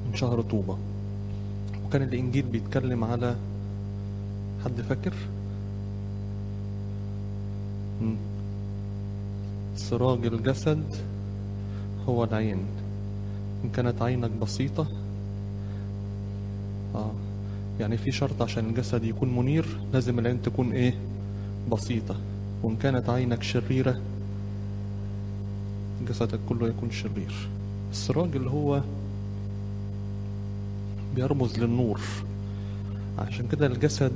من شهر طوبة وكان الإنجيل بيتكلم على حد فاكر؟ مم. سراج الجسد هو العين إن كانت عينك بسيطة آه يعني في شرط عشان الجسد يكون منير لازم العين تكون إيه بسيطة وإن كانت عينك شريرة جسدك كله يكون شرير السراج اللي هو بيرمز للنور عشان كده الجسد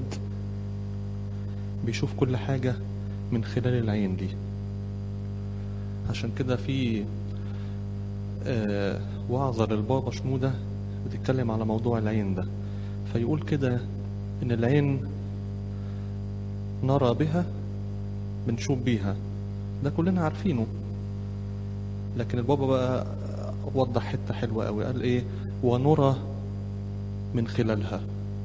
بيشوف كل حاجة من خلال العين دي عشان كده في آه وعظة للبابا شنودة بتتكلم على موضوع العين ده فيقول كده ان العين نرى بها بنشوف بيها ده كلنا عارفينه لكن البابا بقى وضح حتة حلوة قوي قال ايه ونرى من خلالها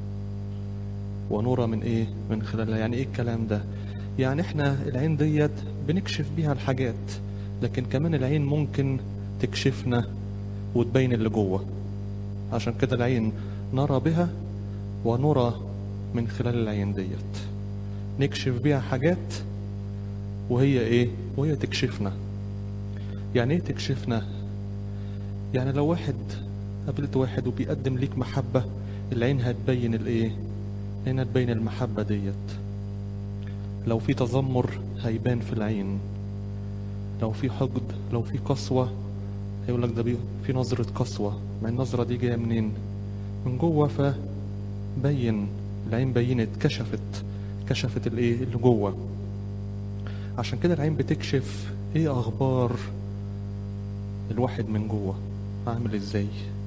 ونرى من ايه من خلالها يعني ايه الكلام ده يعني احنا العين ديت بنكشف بيها الحاجات لكن كمان العين ممكن تكشفنا وتبين اللي جوه عشان كده العين نرى بها ونرى من خلال العين ديت نكشف بيها حاجات وهي ايه وهي تكشفنا يعني ايه تكشفنا يعني لو واحد قابلت واحد وبيقدم ليك محبة العين هتبين الايه العين هتبين المحبة ديت لو في تذمر هيبان في العين لو في حقد لو في قسوة هيقول لك ده بي- في نظرة قسوة مع النظرة دي جاية منين من جوه فبين العين بينت كشفت كشفت الايه اللي جوه عشان كده العين بتكشف ايه اخبار الواحد من جوه عامل ازاي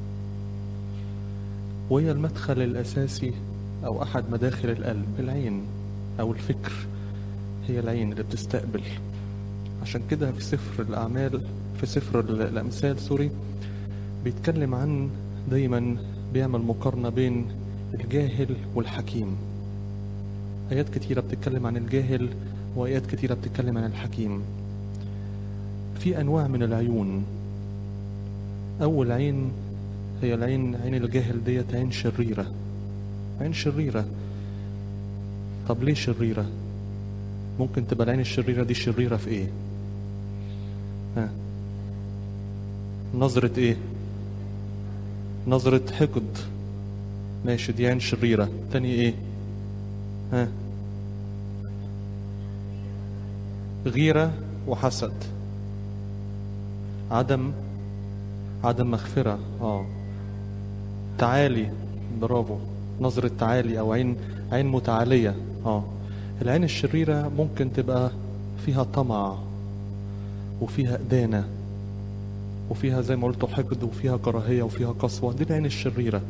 وهي المدخل الاساسي او احد مداخل القلب العين او الفكر هي العين اللي بتستقبل عشان كده في سفر الاعمال في سفر ال- الامثال سوري بيتكلم عن دايما بيعمل مقارنة بين الجاهل والحكيم آيات كتيرة بتتكلم عن الجاهل وآيات كتيرة بتتكلم عن الحكيم في أنواع من العيون أول عين هي العين عين الجاهل ديت عين شريرة عين شريرة طب ليه شريرة ممكن تبقى العين الشريرة دي شريرة في ايه ها نظرة ايه نظرة حقد ماشي دي عين شريرة تاني ايه ها غيرة وحسد عدم عدم مغفرة اه تعالي برافو نظرة تعالي او عين عين متعالية اه العين الشريرة ممكن تبقى فيها طمع وفيها إدانة وفيها زي ما قلت حقد وفيها كراهية وفيها قسوة دي العين الشريرة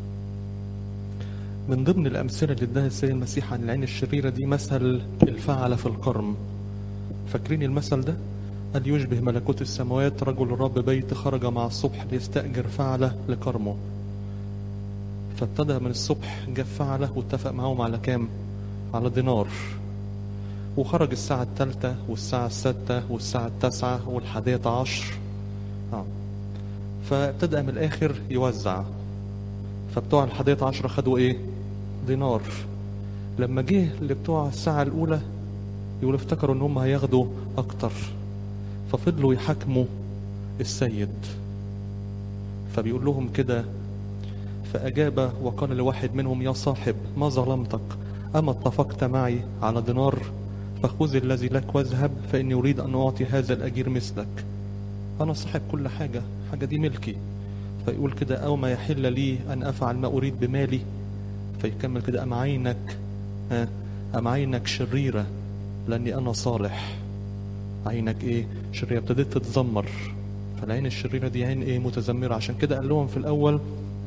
من ضمن الأمثلة اللي اداها السيد المسيح عن العين الشريرة دي مثل الفعل في القرن فاكرين المثل ده؟ قال يشبه ملكوت السماوات رجل رب بيت خرج مع الصبح ليستأجر فعلة لكرمه فابتدى من الصبح جاب فعلة واتفق معاهم على كام؟ على دينار وخرج الساعة الثالثة والساعة الستة والساعة التاسعة والحادية عشر آه. فابتدأ من الآخر يوزع فبتوع الحادية عشر خدوا إيه؟ دينار لما جه لبتوع الساعة الأولى يقول افتكروا إن هم هياخدوا أكتر ففضلوا يحاكموا السيد فبيقول لهم كده فأجاب وقال لواحد منهم يا صاحب ما ظلمتك أما اتفقت معي على دينار فخذ الذي لك واذهب فإني أريد أن أعطي هذا الأجير مثلك أنا صاحب كل حاجة حاجة دي ملكي فيقول كده أو ما يحل لي أن أفعل ما أريد بمالي فيكمل كده أم عينك ها أم عينك شريرة لأني أنا صالح عينك إيه شريرة ابتديت تتذمر فالعين الشريرة دي عين إيه متذمرة عشان كده قال لهم في الأول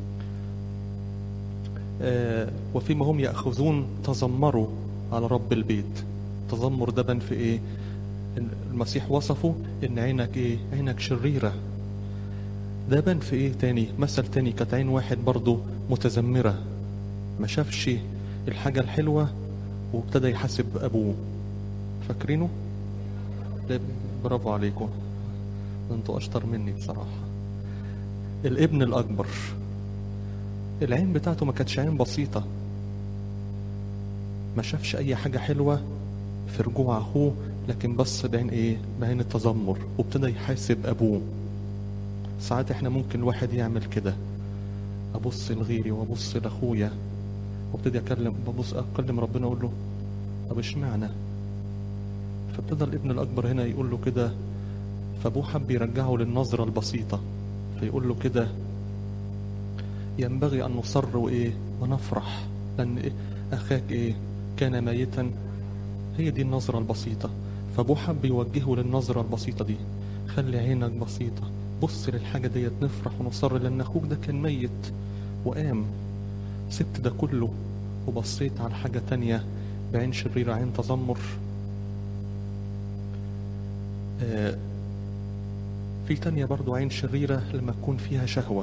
آه وفيما هم يأخذون تذمروا على رب البيت تذمر ده بان في ايه المسيح وصفه ان عينك ايه عينك شريرة ده بان في ايه تاني مثل تاني كانت عين واحد برضه متذمرة ما شافش الحاجة الحلوة وابتدى يحاسب ابوه فاكرينه ده برافو عليكم انتوا اشطر مني بصراحة الابن الاكبر العين بتاعته ما كانتش عين بسيطة ما شافش أي حاجة حلوة في رجوع أخوه لكن بص بعين إيه؟ بعين التذمر وابتدى يحاسب أبوه ساعات إحنا ممكن الواحد يعمل كده أبص لغيري وأبص لأخويا وابتدي أكلم ببص أكلم ربنا أقول له طب اشمعنى؟ فابتدى الابن الأكبر هنا يقول له كده فأبوه حب يرجعه للنظرة البسيطة فيقول له كده ينبغي أن نصر وإيه ونفرح لأن إيه أخاك إيه كان ميتا هي دي النظرة البسيطة فأبوه حب يوجهه للنظرة البسيطة دي خلي عينك بسيطة بص للحاجة ديت نفرح ونصر لأن أخوك ده كان ميت وقام سبت ده كله وبصيت على حاجة تانية بعين شريرة عين تذمر آه في تانية برضو عين شريرة لما تكون فيها شهوة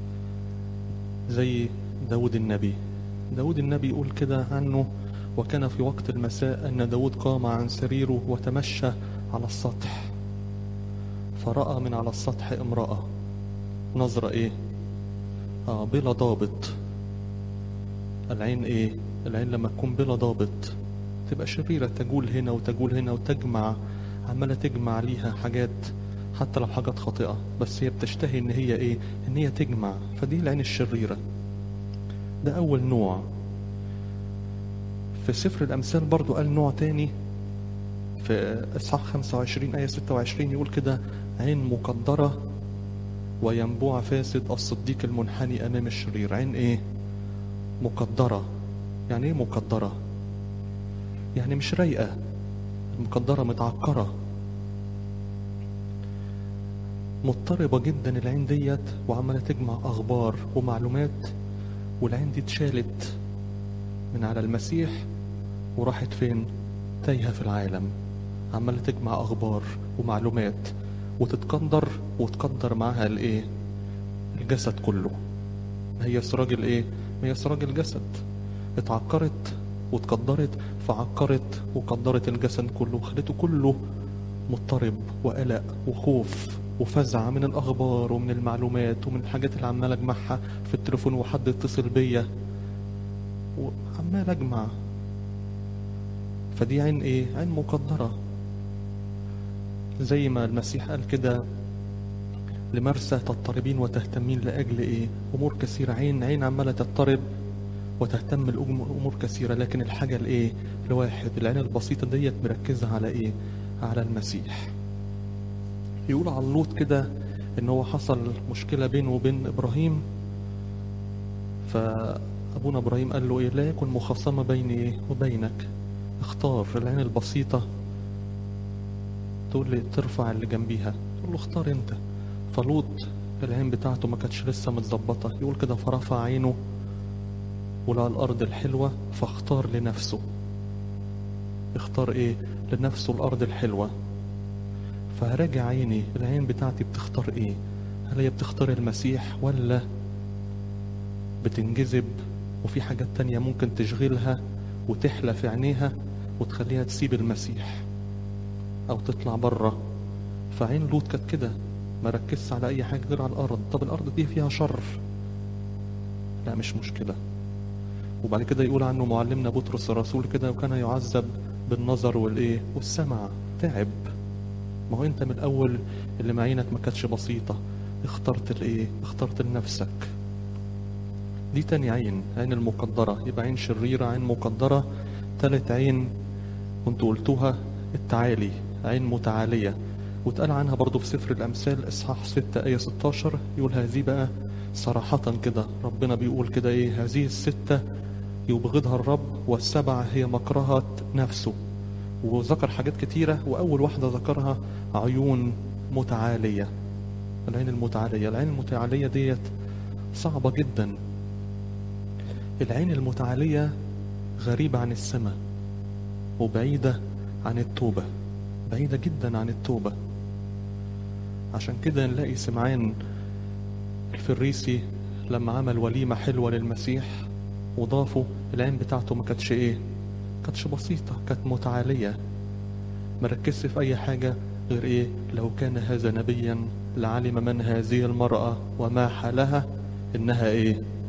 زي داود النبي داود النبي يقول كده عنه وكان في وقت المساء أن داود قام عن سريره وتمشى على السطح فرأى من على السطح امرأة نظرة ايه آه بلا ضابط العين ايه العين لما تكون بلا ضابط تبقى شريرة تجول هنا وتجول هنا وتجمع عمالة تجمع ليها حاجات حتى لو حاجات خاطئة بس هي بتشتهي ان هي ايه ان هي تجمع فدي العين الشريرة ده اول نوع في سفر الامثال برضو قال نوع تاني في اصحاح 25 ايه 26 يقول كده عين مقدرة وينبوع فاسد الصديق المنحني امام الشرير عين ايه مقدرة يعني ايه مقدرة يعني مش رايقة المقدرة متعكرة مضطربة جدا العين ديت وعمالة تجمع أخبار ومعلومات والعين دي اتشالت من على المسيح وراحت فين تايهة في العالم عمالة تجمع أخبار ومعلومات وتتقدر وتقدر معاها الايه الجسد كله هي سراج الايه هي سراج الجسد اتعكرت واتقدرت فعكرت وقدرت الجسد كله وخلته كله مضطرب وقلق وخوف وفزع من الاخبار ومن المعلومات ومن الحاجات اللي عمال اجمعها في التليفون وحد يتصل بيا وعمال اجمع فدي عين ايه عين مقدره زي ما المسيح قال كده لمرسى تضطربين وتهتمين لاجل ايه امور كثيره عين عين عماله تضطرب وتهتم الامور كثيره لكن الحاجه الايه الواحد العين البسيطه ديت مركزه على ايه على المسيح يقول عن لوط كده ان هو حصل مشكله بينه وبين ابراهيم فابونا ابراهيم قال له ايه لا يكن مخاصمه بيني ايه وبينك اختار العين البسيطه تقول لي ترفع اللي جنبيها تقول له اختار انت فلوط العين بتاعته ما كانتش لسه متظبطه يقول كده فرفع عينه ولقى الارض الحلوه فاختار لنفسه اختار ايه لنفسه الارض الحلوه فهراجع عيني العين بتاعتي بتختار ايه هل هي بتختار المسيح ولا بتنجذب وفي حاجات تانية ممكن تشغلها وتحلى في عينيها وتخليها تسيب المسيح او تطلع بره فعين لوط كانت كده ما ركزش على اي حاجه غير على الارض طب الارض دي فيها شر لا مش مشكله وبعد كده يقول عنه معلمنا بطرس الرسول كده وكان يعذب بالنظر والايه والسمع تعب ما هو انت من الاول اللي معينك ما كانتش بسيطه اخترت الايه اخترت لنفسك دي تاني عين عين المقدرة يبقى عين شريرة عين مقدرة تالت عين كنت قلتوها التعالي عين متعالية واتقال عنها برضو في سفر الأمثال إصحاح 6 آية 16 يقول هذه بقى صراحة كده ربنا بيقول كده إيه هذه الستة يبغضها الرب والسبعة هي مكرهة نفسه وذكر حاجات كتيرة وأول واحدة ذكرها عيون متعالية العين المتعالية العين المتعالية ديت صعبة جدا العين المتعالية غريبة عن السماء وبعيدة عن التوبة بعيدة جدا عن التوبة عشان كده نلاقي سمعان الفريسي لما عمل وليمة حلوة للمسيح وضافوا العين بتاعته ما كانتش ايه كانتش بسيطة كانت متعالية مركزش في اي حاجة غير ايه لو كان هذا نبيا لعلم من هذه المرأة وما حالها انها ايه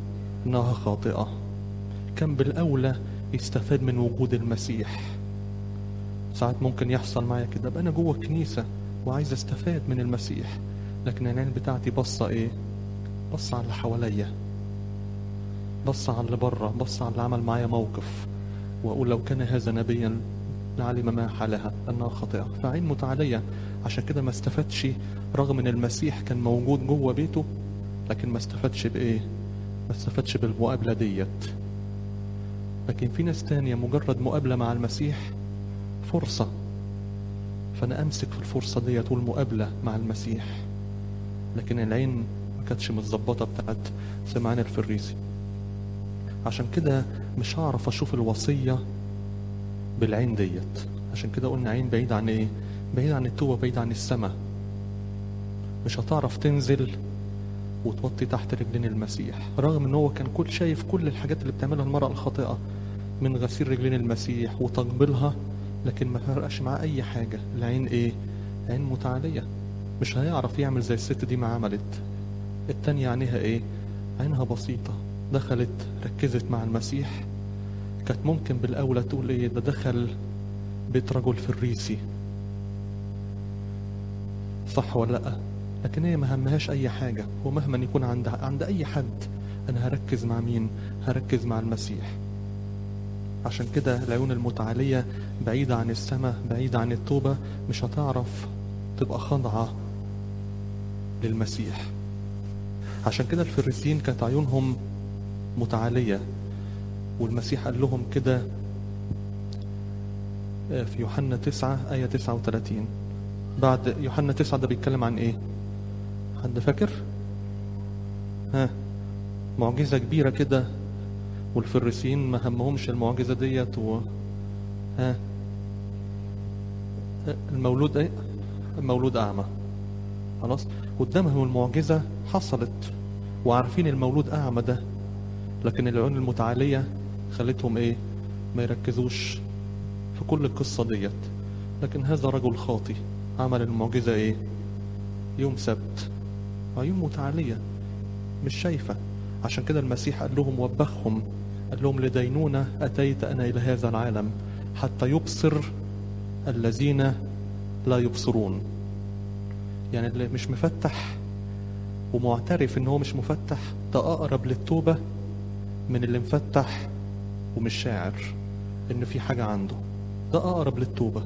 انها خاطئة كان بالاولى يستفاد من وجود المسيح ساعات ممكن يحصل معايا كده ابقى انا جوه الكنيسة وعايز استفاد من المسيح لكن العين بتاعتي بصة ايه بصة على اللي حواليا بص على اللي بره بص على اللي عمل معايا موقف واقول لو كان هذا نبيا لعلم ما حالها انها خاطئه فعين متعاليه عشان كده ما استفادش رغم ان المسيح كان موجود جوه بيته لكن ما استفادش بايه ما استفادش بالمقابله ديت لكن في ناس تانية مجرد مقابله مع المسيح فرصه فانا امسك في الفرصه ديت والمقابله مع المسيح لكن العين ما كانتش متظبطه بتاعت سمعان الفريسي عشان كده مش هعرف اشوف الوصية بالعين ديت عشان كده قلنا عين بعيد عن ايه بعيد عن التوبة بعيد عن السماء مش هتعرف تنزل وتوطي تحت رجلين المسيح رغم ان هو كان كل شايف كل الحاجات اللي بتعملها المرأة الخاطئة من غسيل رجلين المسيح وتقبيلها لكن ما فرقش معاه اي حاجة العين ايه عين متعالية مش هيعرف يعمل زي الست دي ما عملت التانية عينيها ايه عينها بسيطة دخلت ركزت مع المسيح كانت ممكن بالأولى تقول إيه ده دخل بيت رجل فريسي صح ولا لأ لكن هي ما همهاش أي حاجة ومهما يكون عند عند أي حد أنا هركز مع مين هركز مع المسيح عشان كده العيون المتعالية بعيدة عن السماء بعيدة عن التوبة مش هتعرف تبقى خاضعة للمسيح عشان كده الفريسيين كانت عيونهم متعالية والمسيح قال لهم كده في يوحنا 9 آية 39 بعد يوحنا 9 ده بيتكلم عن ايه حد فاكر ها معجزة كبيرة كده والفريسيين ما همهمش المعجزة ديت و ها المولود ايه المولود أعمى خلاص قدامهم المعجزة حصلت وعارفين المولود أعمى ده لكن العيون المتعالية خلتهم ايه ما يركزوش في كل القصة ديت لكن هذا رجل خاطي عمل المعجزة ايه يوم سبت عيون متعالية مش شايفة عشان كده المسيح قال لهم وبخهم قال لهم لدينونة أتيت أنا إلى هذا العالم حتى يبصر الذين لا يبصرون يعني اللي مش مفتح ومعترف ان هو مش مفتح ده اقرب للتوبة من اللي مفتح ومش شاعر ان في حاجة عنده ده اقرب للتوبة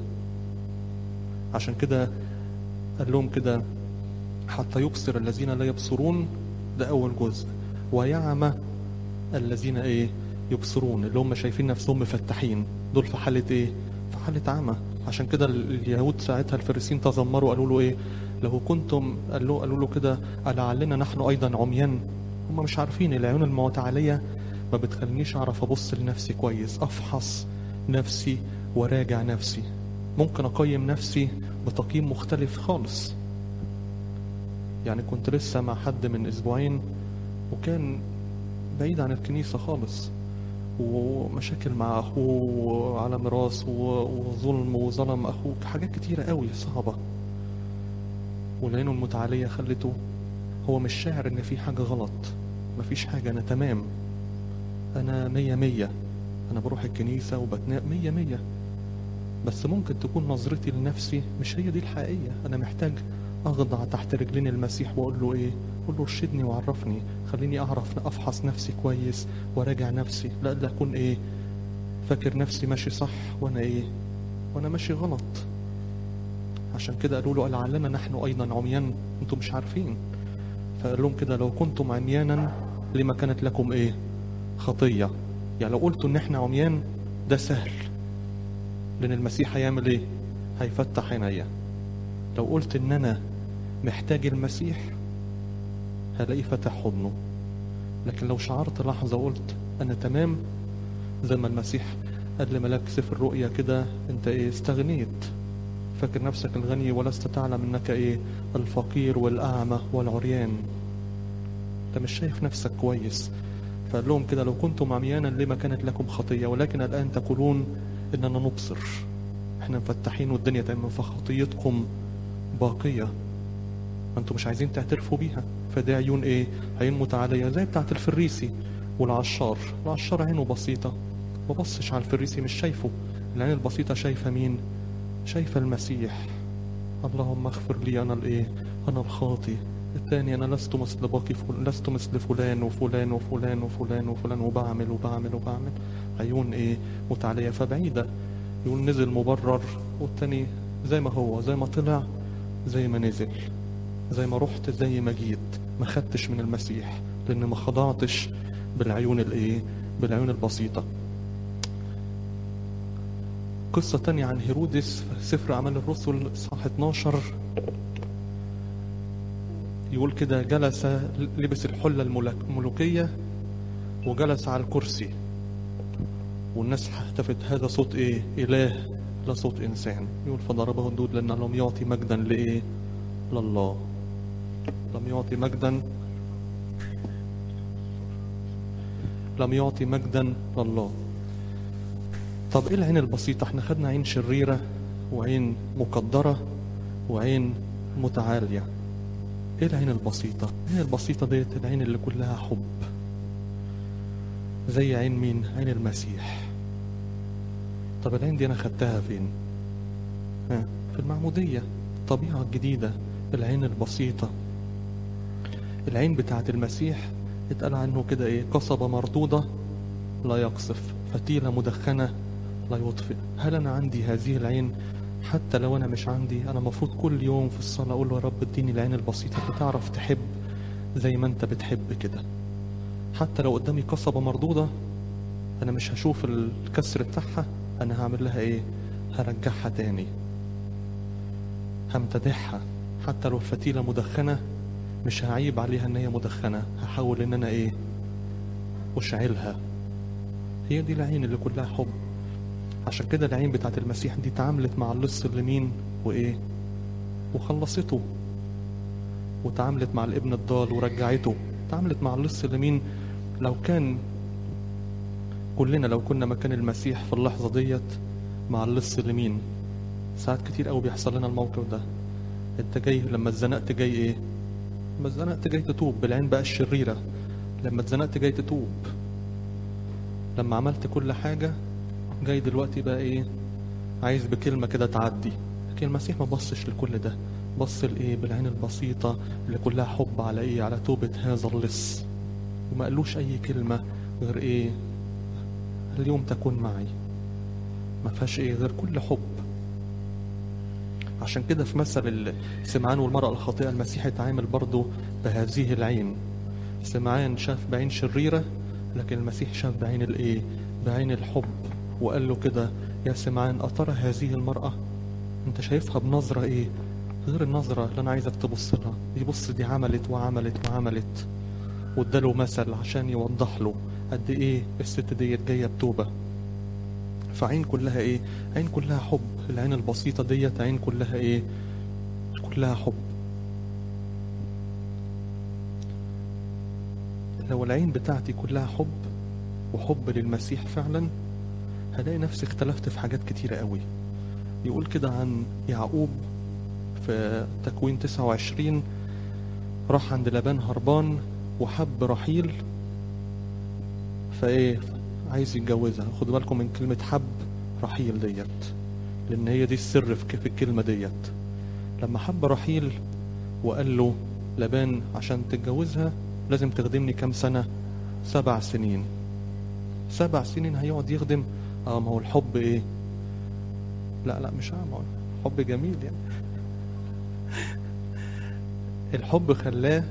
عشان كده قال لهم كده حتى يبصر الذين لا يبصرون ده اول جزء ويعمى الذين ايه يبصرون اللي هم شايفين نفسهم مفتحين دول في حالة ايه في حالة عمى عشان كده اليهود ساعتها الفريسين تذمروا قالوا له ايه لو كنتم قال له قالوا له كده ألعلنا نحن أيضا عميان هم مش عارفين العيون المتعالية ما بتخلينيش أعرف أبص لنفسي كويس أفحص نفسي وراجع نفسي ممكن أقيم نفسي بتقييم مختلف خالص يعني كنت لسه مع حد من أسبوعين وكان بعيد عن الكنيسة خالص ومشاكل مع أخوه على ميراث وظلم وظلم أخوه حاجات كتيرة قوي صعبة والعينه المتعالية خلته هو مش شاعر ان في حاجة غلط مفيش حاجة انا تمام انا مية مية انا بروح الكنيسة وبتنام مية مية بس ممكن تكون نظرتي لنفسي مش هي دي الحقيقية انا محتاج اخضع تحت رجلين المسيح واقول له ايه اقول له ارشدني وعرفني خليني اعرف افحص نفسي كويس وراجع نفسي لا لا اكون ايه فاكر نفسي ماشي صح وانا ايه وانا ماشي غلط عشان كده قالوا له لعلنا نحن ايضا عميان انتم مش عارفين فقال لهم كده لو كنتم عميانا لما كانت لكم ايه خطيه يعني لو قلتوا ان احنا عميان ده سهل لان المسيح هيعمل ايه هيفتح عينيا لو قلت ان انا محتاج المسيح هلاقيه فتح حضنه لكن لو شعرت لحظه وقلت انا تمام زي ما المسيح قال لملاك سفر الرؤيا كده انت ايه استغنيت فاكر نفسك الغني ولست تعلم انك ايه الفقير والاعمى والعريان انت مش شايف نفسك كويس فقال لهم كده لو كنتم عميانا لما كانت لكم خطيه ولكن الان تقولون اننا نبصر احنا مفتحين والدنيا تمام فخطيتكم باقيه ما انتم مش عايزين تعترفوا بيها فده عيون ايه عيون متعاليه زي بتاعه الفريسي والعشار العشار عينه بسيطة ما بصش على الفريسي مش شايفه العين البسيطة شايفة مين شايفة المسيح اللهم اغفر لي أنا الإيه أنا الخاطي الثاني أنا لست مثل باقي فل... لست مثل فلان وفلان وفلان وفلان وفلان وبعمل وبعمل وبعمل عيون إيه متعالية فبعيدة يقول نزل مبرر والتاني زي ما هو زي ما طلع زي ما نزل زي ما رحت زي ما جيت ما خدتش من المسيح لأن ما خضعتش بالعيون الإيه بالعيون البسيطة قصة تانية عن هيرودس في سفر أعمال الرسل صح 12 يقول كده جلس لبس الحلة الملك- الملوكية وجلس على الكرسي والناس احتفت هذا صوت ايه إله لا صوت إنسان يقول فضربه الدود لأنه لم يعطي مجدا لإيه لله لم يعطي مجدا لم يعطي مجدا لله طب ايه العين البسيطة احنا خدنا عين شريرة وعين مقدرة وعين متعالية ايه العين البسيطة العين البسيطة ديت العين اللي كلها حب زي عين مين عين المسيح طب العين دي انا خدتها فين ها في المعمودية الطبيعة الجديدة العين البسيطة العين بتاعت المسيح اتقال عنه كده ايه قصبة مردودة لا يقصف فتيلة مدخنة لا يطفئ هل أنا عندي هذه العين حتى لو أنا مش عندي أنا مفروض كل يوم في الصلاة أقول له يا رب اديني العين البسيطة اللي تعرف تحب زي ما أنت بتحب كده حتى لو قدامي قصبة مردودة أنا مش هشوف الكسر بتاعها أنا هعمل لها إيه هرجعها تاني همتدحها حتى لو الفتيلة مدخنة مش هعيب عليها ان هي مدخنة هحاول ان انا ايه اشعلها هي دي العين اللي كلها حب عشان كده العين بتاعت المسيح دي تعاملت مع اللص اللي مين وايه وخلصته وتعاملت مع الابن الضال ورجعته تعاملت مع اللص اللي مين لو كان كلنا لو كنا مكان المسيح في اللحظة ديت مع اللص اللي مين ساعات كتير قوي بيحصل لنا الموقف ده انت جاي لما اتزنقت جاي ايه لما اتزنقت جاي تتوب بالعين بقى الشريرة لما اتزنقت جاي تتوب لما عملت كل حاجة جاي دلوقتي بقى ايه عايز بكلمة كده تعدي لكن المسيح ما بصش لكل ده بص لايه بالعين البسيطة اللي كلها حب على ايه على توبة هذا اللص وما قالوش اي كلمة غير ايه اليوم تكون معي ما فيهاش ايه غير كل حب عشان كده في مثل سمعان والمرأة الخاطئة المسيح اتعامل برضه بهذه العين سمعان شاف بعين شريرة لكن المسيح شاف بعين الايه بعين الحب وقال له كده يا سمعان أترى هذه المرأة انت شايفها بنظرة ايه غير النظرة اللي انا عايزك تبص لها دي بص دي عملت وعملت وعملت واداله مثل عشان يوضح له قد ايه الست ديت جاية بتوبة فعين كلها ايه عين كلها حب العين البسيطة ديت عين كلها ايه كلها حب لو العين بتاعتي كلها حب وحب للمسيح فعلا هلاقي نفسي اختلفت في حاجات كتيرة قوي يقول كده عن يعقوب في تكوين 29 راح عند لبان هربان وحب رحيل فايه عايز يتجوزها خدوا بالكم من كلمة حب رحيل ديت لأن هي دي السر في في الكلمة ديت لما حب رحيل وقال له لبان عشان تتجوزها لازم تخدمني كام سنة سبع سنين سبع سنين هيقعد يخدم اه ما هو الحب ايه لا لا مش ما هو حب جميل يعني الحب خلاه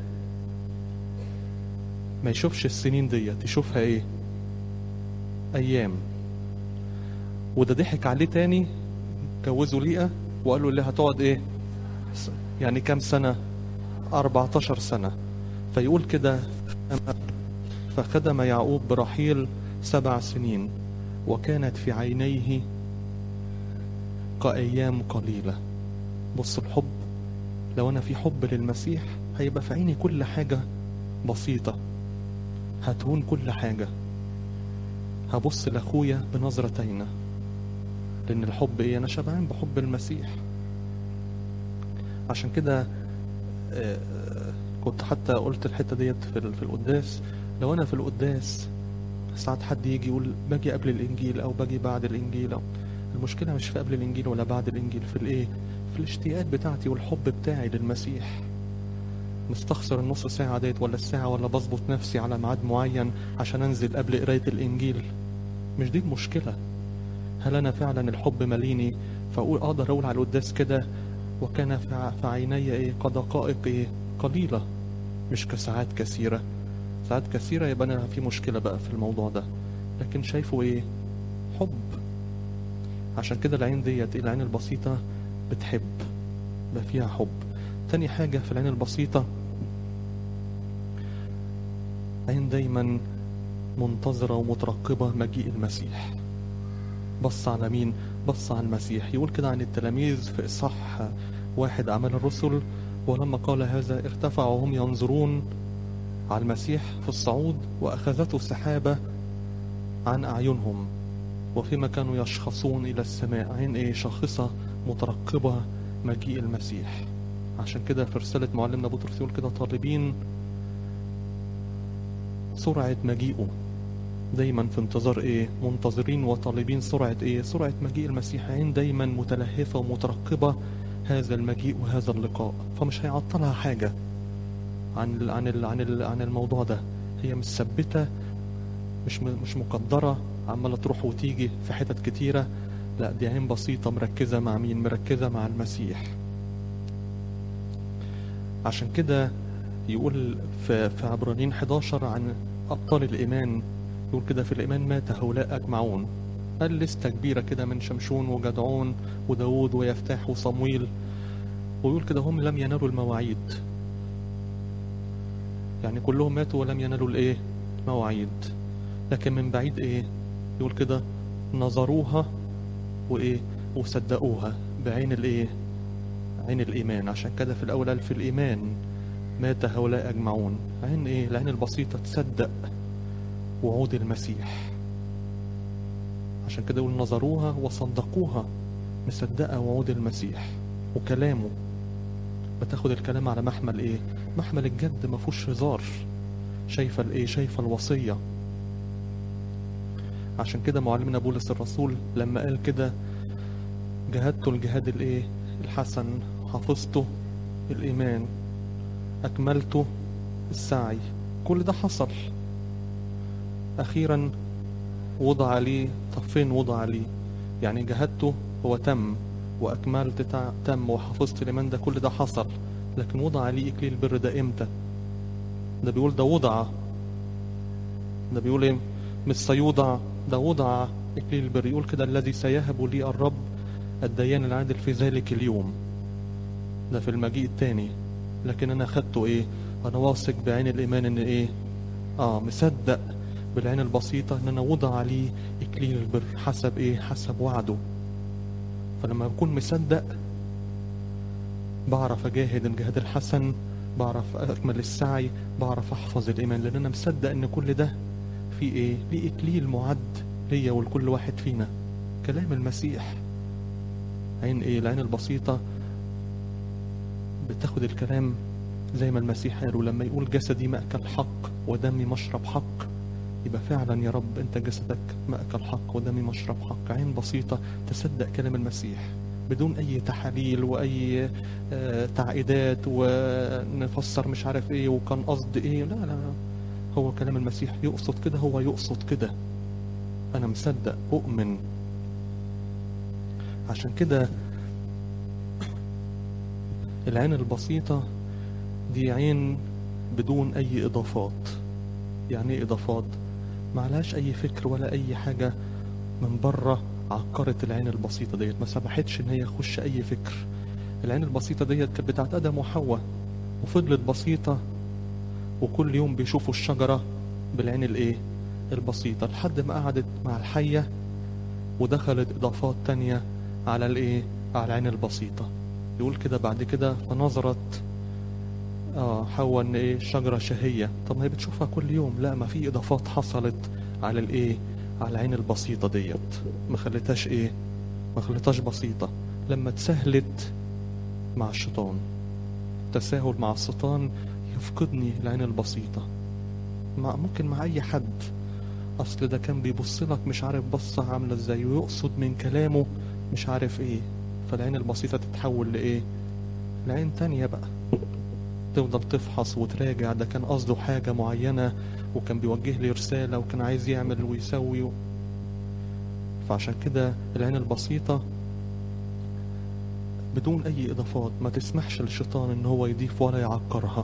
ما يشوفش السنين ديت يشوفها ايه ايام وده ضحك عليه تاني جوزه ليئة وقال له اللي هتقعد ايه يعني كام سنة 14 سنة فيقول كده فخدم يعقوب برحيل سبع سنين وكانت في عينيه كأيام قليلة بص الحب لو أنا في حب للمسيح هيبقى في عيني كل حاجة بسيطة هتهون كل حاجة هبص لأخويا بنظرة تاينة لأن الحب إيه أنا شبعان بحب المسيح عشان كده كنت حتى قلت الحتة ديت في في القداس لو أنا في القداس ساعات حد يجي يقول باجي قبل الانجيل او باجي بعد الانجيل أو المشكله مش في قبل الانجيل ولا بعد الانجيل في الايه في الاشتياقات بتاعتي والحب بتاعي للمسيح مستخسر النص ساعة ديت ولا الساعة ولا بظبط نفسي على ميعاد معين عشان انزل قبل قراية الانجيل مش دي المشكلة هل انا فعلا الحب ماليني فاقول اقدر اقول على القداس كده وكان في في عيني ايه كدقائق ايه قليلة مش كساعات كثيرة ساعات كثيرة يبقى انا في مشكلة بقى في الموضوع ده لكن شايفه ايه حب عشان كده العين ديت العين البسيطة بتحب بقى فيها حب تاني حاجة في العين البسيطة عين دايما منتظرة ومترقبة مجيء المسيح بص على مين بص على المسيح يقول كده عن التلاميذ في إصحاح واحد أعمال الرسل ولما قال هذا ارتفعوا وهم ينظرون على المسيح في الصعود وأخذته سحابة عن أعينهم وفيما كانوا يشخصون إلى السماء عين إيه شاخصة مترقبة مجيء المسيح عشان كده في رسالة معلمنا بطرس يقول كده طالبين سرعة مجيئه دايما في انتظار ايه منتظرين وطالبين سرعة ايه سرعة مجيء المسيح عين دايما متلهفة ومترقبة هذا المجيء وهذا اللقاء فمش هيعطلها حاجة عن ال عن ال عن ال عن الموضوع ده هي مثبتة مش م- مش مقدرة عمالة تروح وتيجي في حتت كتيرة لا دي عين بسيطة مركزة مع مين مركزة مع المسيح عشان كده يقول في في عبرانيين 11 عن أبطال الإيمان يقول كده في الإيمان مات هؤلاء أجمعون قال لستة كبيرة كده من شمشون وجدعون وداود ويفتاح وصمويل ويقول كده هم لم ينالوا المواعيد يعني كلهم ماتوا ولم ينالوا الايه مواعيد لكن من بعيد ايه يقول كده نظروها وايه وصدقوها بعين الايه عين الايمان عشان كده في الاول قال في الايمان مات هؤلاء اجمعون عين ايه العين البسيطه تصدق وعود المسيح عشان كده يقول نظروها وصدقوها مصدقه وعود المسيح وكلامه بتاخد الكلام على محمل ايه محمل الجد ما فيهوش هزار شايفه الايه شايفه الوصيه عشان كده معلمنا بولس الرسول لما قال كده جهدت الجهاد الايه الحسن حفظته الايمان اكملته السعي كل ده حصل اخيرا وضع لي طب فين وضع لي يعني جهدته هو تم واكملت تع- تم وحفظت الايمان ده كل ده حصل لكن وضع لي اكليل البر ده امتى ده بيقول ده وضع ده بيقول ايه مش سيوضع ده وضع اكليل البر يقول كده الذي سيهب لي الرب الديان العادل في ذلك اليوم ده في المجيء التاني لكن انا خدته ايه انا واثق بعين الايمان ان ايه اه مصدق بالعين البسيطة ان انا وضع لي اكليل البر حسب ايه حسب وعده فلما بكون مصدق بعرف اجاهد الجهاد الحسن بعرف اكمل السعي بعرف احفظ الايمان لان انا مصدق ان كل ده في ايه ليه اكليل معد ليا ولكل واحد فينا كلام المسيح عين ايه العين البسيطة بتاخد الكلام زي ما المسيح قال ولما يقول جسدي مأكل حق ودمي مشرب حق يبقى فعلا يا رب انت جسدك مأكل حق ودمي مشرب حق عين بسيطة تصدق كلام المسيح بدون اي تحاليل واي آه، تعقيدات ونفسر مش عارف ايه وكان قصد ايه لا لا لا هو كلام المسيح يقصد كده هو يقصد كده انا مصدق اؤمن عشان كده العين البسيطة دي عين بدون اي اضافات يعني ايه اضافات معلهاش اي فكر ولا اي حاجة من بره عكرت العين البسيطة ديت ما سمحتش ان هي يخش اي فكر العين البسيطة ديت كانت بتاعت ادم وحواء وفضلت بسيطة وكل يوم بيشوفوا الشجرة بالعين الايه البسيطة لحد ما قعدت مع الحية ودخلت اضافات تانية على الايه على العين البسيطة يقول كده بعد كده فنظرت اه حواء ان ايه الشجرة شهية طب ما هي بتشوفها كل يوم لا ما في اضافات حصلت على الايه على العين البسيطة ديت ما خلتهاش ايه ما خلتهاش بسيطة لما تسهلت مع الشيطان تساهل مع الشيطان يفقدني العين البسيطة مع ممكن مع اي حد اصل ده كان بيبص لك مش عارف بصة عاملة ازاي ويقصد من كلامه مش عارف ايه فالعين البسيطة تتحول لايه لعين تانية بقى تفضل تفحص وتراجع ده كان قصده حاجة معينة وكان بيوجه لي رسالة وكان عايز يعمل ويسوي و... فعشان كده العين البسيطة بدون أي إضافات ما تسمحش للشيطان إن هو يضيف ولا يعكرها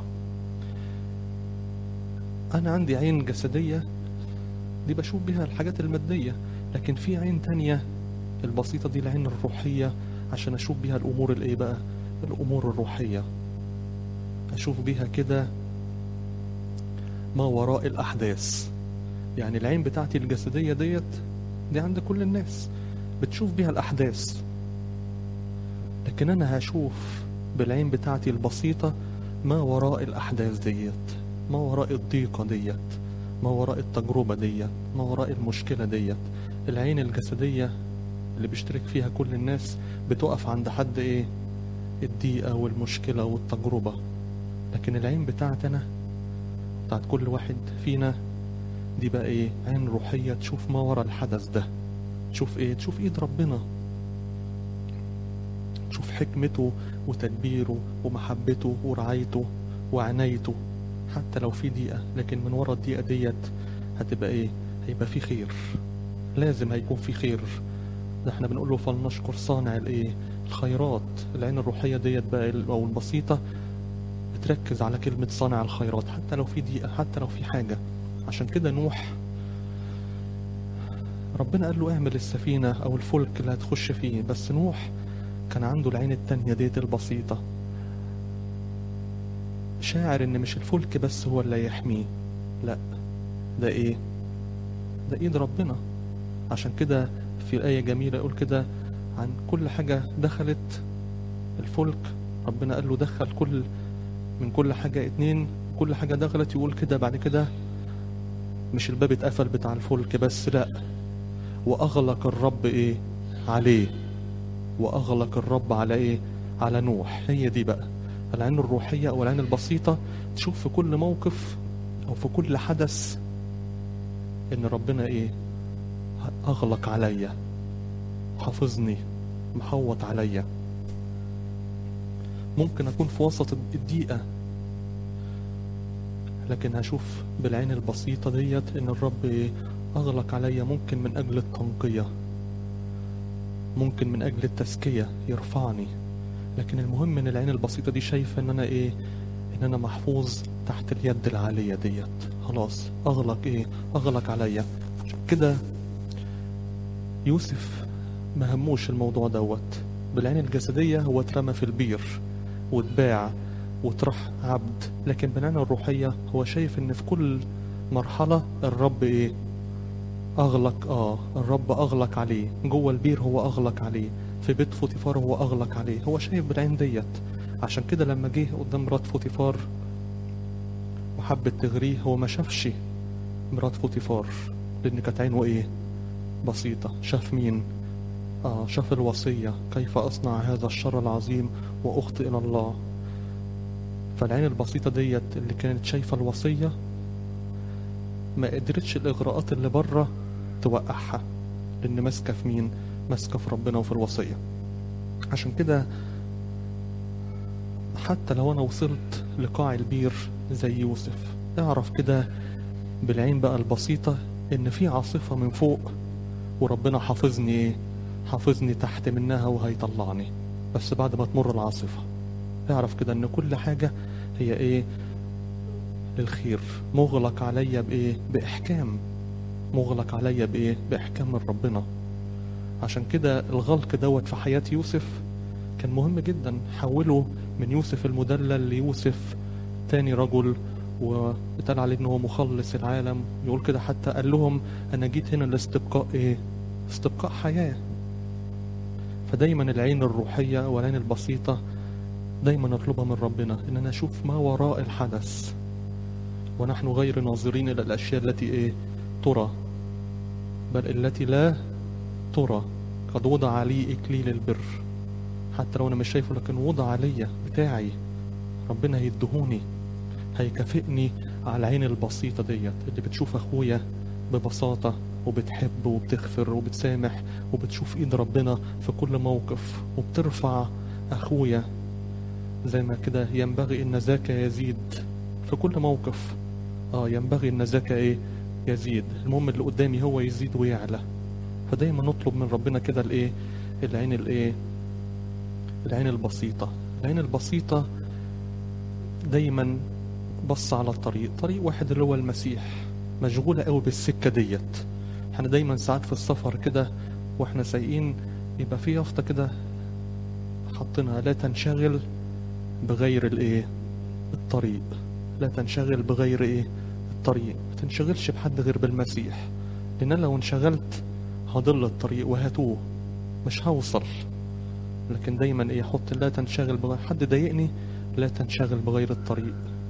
أنا عندي عين جسدية دي بشوف بيها الحاجات المادية لكن في عين تانية البسيطة دي العين الروحية عشان أشوف بيها الأمور الإيه بقى الأمور الروحية أشوف بيها كده ما وراء الأحداث يعني العين بتاعتي الجسدية ديت دي عند كل الناس بتشوف بيها الأحداث لكن أنا هشوف بالعين بتاعتي البسيطة ما وراء الأحداث ديت ما وراء الضيقة ديت ما وراء التجربة ديت ما وراء المشكلة ديت العين الجسدية اللي بيشترك فيها كل الناس بتقف عند حد ايه الضيقة والمشكلة والتجربة لكن العين بتاعت أنا بتاعت كل واحد فينا دي بقى ايه عين روحية تشوف ما وراء الحدث ده تشوف ايه تشوف ايد ربنا تشوف حكمته وتدبيره ومحبته ورعايته وعنايته حتى لو في دقيقة لكن من ورا الدقيقة ديت هتبقى ايه هيبقى في خير لازم هيكون في خير ده احنا بنقول له فلنشكر صانع الايه الخيرات العين الروحية ديت بقى او البسيطة بتركز على كلمة صانع الخيرات حتى لو في دقيقة حتى لو في حاجة عشان كده نوح ربنا قال له اعمل السفينة او الفلك اللي هتخش فيه بس نوح كان عنده العين التانية ديت البسيطة شاعر ان مش الفلك بس هو اللي يحميه لا ده ايه ده ايد ربنا عشان كده في آية جميلة يقول كده عن كل حاجة دخلت الفلك ربنا قال له دخل كل من كل حاجة اتنين كل حاجة دخلت يقول كده بعد كده مش الباب اتقفل بتاع الفلك بس لا وأغلق الرب ايه عليه وأغلق الرب على ايه على نوح هي دي بقى العين الروحية أو العين البسيطة تشوف في كل موقف أو في كل حدث إن ربنا إيه أغلق عليا حافظني محوط عليا ممكن أكون في وسط الدقيقة لكن هشوف بالعين البسيطة ديت إن الرب إيه أغلق عليا ممكن من أجل التنقية ممكن من أجل التزكية يرفعني لكن المهم ان العين البسيطة دي شايفة ان انا ايه ان انا محفوظ تحت اليد العالية ديت خلاص اغلق ايه اغلق عليا كده يوسف ما هموش الموضوع دوت بالعين الجسدية هو اترمى في البير واتباع وطرح عبد لكن بالعين الروحية هو شايف ان في كل مرحلة الرب ايه اغلق اه الرب اغلق عليه جوه البير هو اغلق عليه في بيت فوتيفار هو اغلق عليه هو شايف بالعين ديت عشان كده لما جه قدام مرات فوتيفار وحبت تغريه هو ما شافش مرات فوتيفار لان كانت عينه ايه بسيطة شاف مين آه شاف الوصية كيف أصنع هذا الشر العظيم وأخطئ إلى الله فالعين البسيطة ديت اللي كانت شايفة الوصية ما قدرتش الإغراءات اللي بره توقعها لأن ماسكة في مين ماسكة في ربنا وفي الوصية عشان كده حتى لو أنا وصلت لقاع البير زي يوسف اعرف كده بالعين بقى البسيطة إن في عاصفة من فوق وربنا حافظني إيه حافظني تحت منها وهيطلعني بس بعد ما تمر العاصفة اعرف كده إن كل حاجة هي إيه للخير مغلق عليا بإيه بإحكام مغلق عليا بإيه بإحكام من ربنا عشان كده الغلق دوت في حياة يوسف كان مهم جدا حوله من يوسف المدلل ليوسف تاني رجل وبتقال عليه انه هو مخلص العالم يقول كده حتى قال لهم انا جيت هنا لاستبقاء ايه استبقاء حياة فدايما العين الروحية والعين البسيطة دايما نطلبها من ربنا ان انا اشوف ما وراء الحدث ونحن غير ناظرين الى الاشياء التي ايه ترى بل التي لا ترى قد وضع لي إكليل البر حتى لو أنا مش شايفه لكن وضع عليا بتاعي ربنا هيدهوني هيكافئني على العين البسيطة ديت اللي بتشوف أخويا ببساطة وبتحب وبتغفر وبتسامح وبتشوف ايد ربنا في كل موقف وبترفع اخويا زي ما كده ينبغي ان ذاك يزيد في كل موقف اه ينبغي ان ذاك ايه يزيد المهم اللي قدامي هو يزيد ويعلى فدايما نطلب من ربنا كده الايه العين الايه العين البسيطة العين البسيطة دايما بص على الطريق طريق واحد اللي هو المسيح مشغولة قوي بالسكة ديت احنا دايما ساعات في السفر كده واحنا سايقين يبقى في يافطة كده حاطينها لا تنشغل بغير الايه الطريق لا تنشغل بغير ايه الطريق ما تنشغلش بحد غير بالمسيح لان أنا لو انشغلت هضل الطريق وهتوه مش هوصل لكن دايما ايه حط لا تنشغل بغير حد ضايقني لا تنشغل بغير الطريق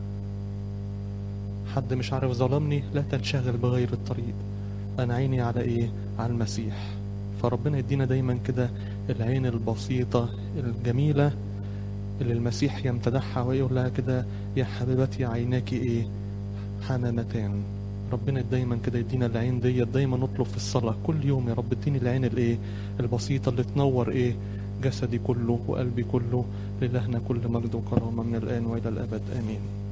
حد مش عارف ظلمني لا تنشغل بغير الطريق انا عيني على ايه على المسيح فربنا يدينا دايما كده العين البسيطة الجميلة اللي المسيح يمتدحها ويقول لها كده يا حبيبتي عيناك ايه حمامتان ربنا دايما كده يدينا العين ديت دايما نطلب في الصلاة كل يوم يا رب اديني العين الايه البسيطة اللي تنور ايه جسدي كله وقلبي كله لإلهنا كل مجد وكرامة من الآن وإلى الأبد آمين